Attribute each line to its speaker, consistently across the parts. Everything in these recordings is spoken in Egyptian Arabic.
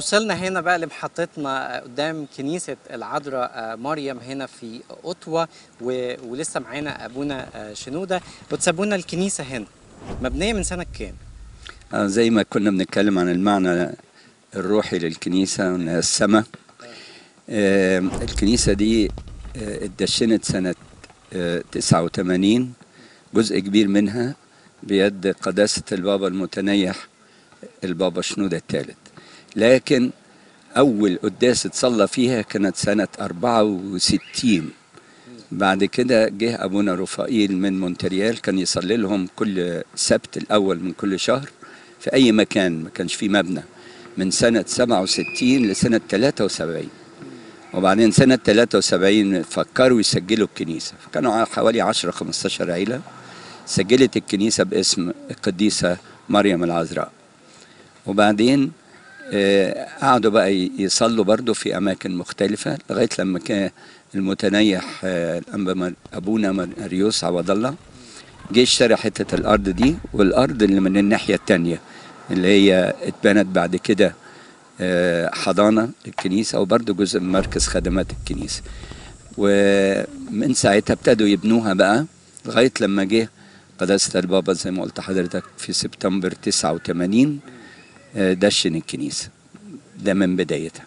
Speaker 1: وصلنا هنا بقى لمحطتنا قدام كنيسة العذراء مريم هنا في أوتوا و... ولسه معانا أبونا شنودة وتسابونا الكنيسة هنا مبنية من سنة كام؟
Speaker 2: آه، زي ما كنا بنتكلم عن المعنى الروحي للكنيسة وإنها السماء آه، الكنيسة دي آه، اتدشنت سنة آه، 89 جزء كبير منها بيد قداسة البابا المتنيح البابا شنودة الثالث لكن أول قداس اتصلى فيها كانت سنة 64 بعد كده جه أبونا رفائيل من مونتريال كان يصلي لهم كل سبت الأول من كل شهر في أي مكان ما كانش فيه مبنى من سنة 67 لسنة 73 وبعدين سنة 73 فكروا يسجلوا الكنيسة فكانوا حوالي 10 15 عيلة سجلت الكنيسة باسم القديسة مريم العذراء وبعدين آه، قعدوا بقى ي- يصلوا برضو في أماكن مختلفة لغاية لما كان المتنيح آه، الأنبا مر- أبونا مريوس عوض الله جه اشترى حتة الأرض دي والأرض اللي من الناحية التانية اللي هي اتبنت بعد كده آه، حضانة للكنيسة وبرضو جزء من مركز خدمات الكنيسة ومن ساعتها ابتدوا يبنوها بقى لغاية لما جه قداسة البابا زي ما قلت حضرتك في سبتمبر 89 آه، دشن الكنيسة ده من بدايتها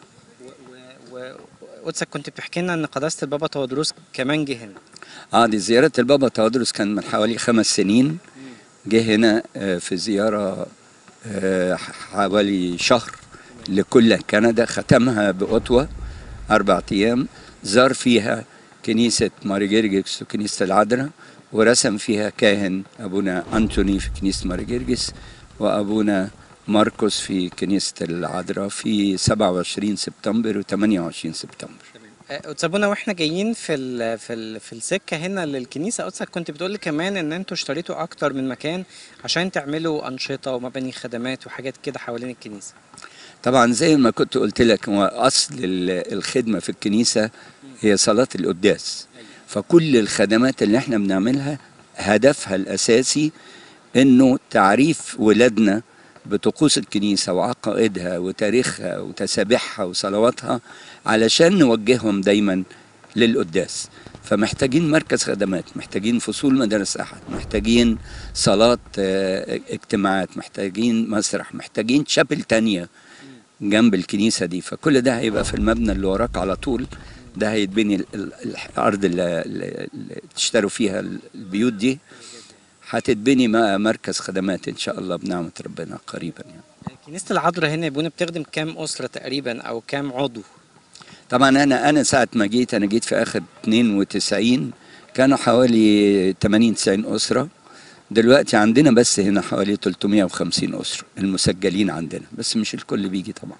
Speaker 1: وقدسك كنت بتحكي لنا إن قداسة البابا تودروس كمان جه هنا
Speaker 2: اه دي زيارة البابا تودرس كان من حوالي خمس سنين جه هنا آه، في زيارة آه، حوالي شهر لكل كندا ختمها بأوتوا أربع أيام زار فيها كنيسة ماري جرجس وكنيسة العذراء ورسم فيها كاهن أبونا أنتوني في كنيسة ماري جرجس وأبونا ماركوس في كنيسة العذراء في 27 سبتمبر و 28 سبتمبر
Speaker 1: وتسابونا واحنا جايين في ال في ال في السكه هنا للكنيسه قدسك كنت بتقول لي كمان ان انتوا اشتريتوا اكتر من مكان عشان تعملوا انشطه ومباني خدمات وحاجات كده حوالين الكنيسه
Speaker 2: طبعا زي ما كنت قلت لك هو اصل ال- الخدمه في الكنيسه هي صلاه القداس فكل الخدمات اللي احنا بنعملها هدفها الاساسي انه تعريف ولادنا بطقوس الكنيسه وعقائدها وتاريخها وتسابيحها وصلواتها علشان نوجههم دايما للقداس فمحتاجين مركز خدمات محتاجين فصول مدارس احد محتاجين صلاه آه، اجتماعات محتاجين مسرح محتاجين شابل تانية جنب الكنيسة دي فكل ده هيبقى في المبنى اللي وراك على طول ده هيتبني ال- ال- الأرض اللي, اللي اللي تشتروا فيها البيوت دي هتتبني م- مركز خدمات إن شاء الله بنعمة ربنا قريبا يعني.
Speaker 1: كنيسه العذراء هنا يا ابونا بتخدم كام اسره تقريبا او كام عضو
Speaker 2: طبعا أنا أنا ساعة ما جيت أنا جيت في آخر 92 كانوا حوالي 80 90 أسرة دلوقتي عندنا بس هنا حوالي 350 أسرة المسجلين عندنا بس مش الكل بيجي طبعا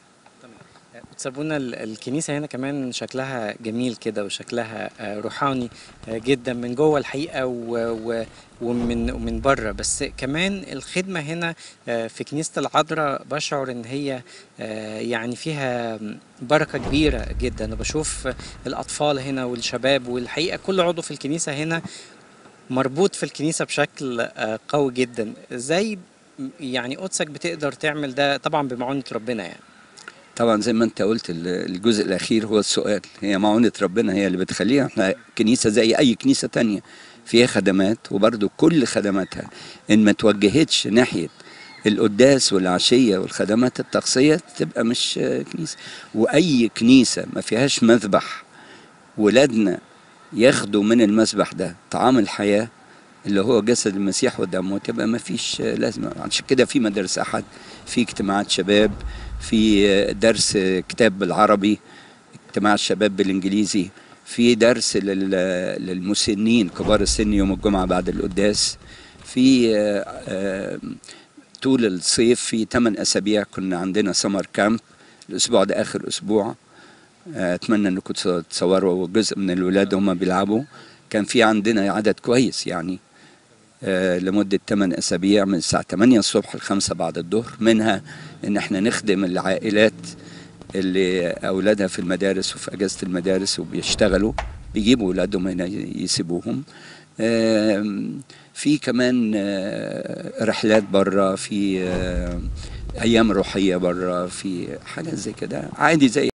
Speaker 1: تسابونا ال- الكنيسه هنا كمان شكلها جميل كده وشكلها آه، روحاني آه، جدا من جوه الحقيقه و- و- ومن ومن بره بس كمان الخدمه هنا آه، في كنيسه العذراء بشعر ان هي آه، يعني فيها بركه كبيره جدا وبشوف الاطفال هنا والشباب والحقيقه كل عضو في الكنيسه هنا مربوط في الكنيسه بشكل آه، قوي جدا ازاي يعني قدسك بتقدر تعمل ده طبعا بمعونه ربنا يعني
Speaker 2: طبعا زي ما انت قلت ال- الجزء الاخير هو السؤال هي معونة ربنا هي اللي بتخليها احنا كنيسة زي اي كنيسة تانية فيها خدمات وبرضو كل خدماتها ان ما توجهتش ناحية القداس والعشية والخدمات التقصية تبقى مش آه، كنيسة واي كنيسة ما فيهاش مذبح ولادنا ياخدوا من المذبح ده طعام الحياة اللي هو جسد المسيح ودمه تبقى ما فيش آه، لازمة عشان كده في مدارس أحد في اجتماعات شباب في آه، درس آه، كتاب بالعربي اجتماع الشباب بالإنجليزي في درس لل- للمسنين كبار السن يوم الجمعة بعد القداس في آه، آه، طول الصيف في 8 أسابيع كنا عندنا سمر كامب الأسبوع ده آخر أسبوع آه، اتمنى انكم تصوروا جزء من الولاد هم بيلعبوا كان في عندنا عدد كويس يعني آه، لمدة 8 أسابيع من الساعة 8 الصبح ل 5 بعد الظهر منها إن إحنا نخدم العائلات اللي أولادها في المدارس وفي أجازة المدارس وبيشتغلوا بيجيبوا أولادهم هنا يسيبوهم آم، في كمان آه، رحلات بره في آه، ايام روحيه بره في حاجات زي كده عادي زي